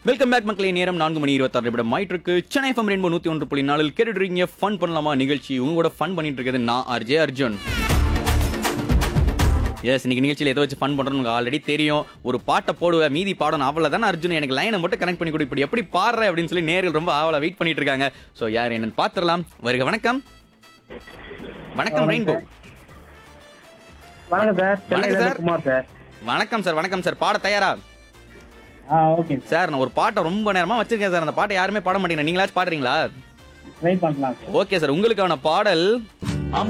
Welcome back மக்களே நேரம் நான்கு மணி இருபத்தாறு நிமிடம் ஆயிட்டு இருக்கு சென்னை எஃப்எம் ரெயின்போ நூத்தி ஒன்று புள்ளி நாலில் கேட்டுட்டு ஃபன் பண்ணலாமா நிகழ்ச்சி உங்க கூட ஃபன் பண்ணிட்டு இருக்கிறது நான் ஆர்ஜே அர்ஜுன் எஸ் இன்னைக்கு நிகழ்ச்சியில் எதை வச்சு ஃபன் பண்றோம்னு உங்களுக்கு ஆல்ரெடி தெரியும் ஒரு பாட்டை போடுவேன் மீதி பாடம் அவ்வளோ தானே அர்ஜுன் எனக்கு லைனை மட்டும் கனெக்ட் பண்ணி கொடு இப்படி எப்படி பாடுற அப்படின்னு சொல்லி நேரில் ரொம்ப ஆவலா வெயிட் பண்ணிட்டு இருக்காங்க ஸோ யார் என்னன்னு பார்த்துடலாம் வருக வணக்கம் வணக்கம் ரெயின்போ வணக்கம் சார் சென்னையில சார். இருந்து குமார் சார் வணக்கம் சார் வணக்கம் சார் பாட தயாரா ஆ ஓகே சார் சார் நான் ஒரு பாட்டை ரொம்ப நேரமா வச்சிருக்கேன் சார் அந்த பாட்டை யாருமே பாட மாட்டேங்கிறேன் நீங்களாச்சும் பாடுறீங்களா ட்ரை பண்ணலாம் சார் ஓகே சார் உங்களுக்கான பாடல்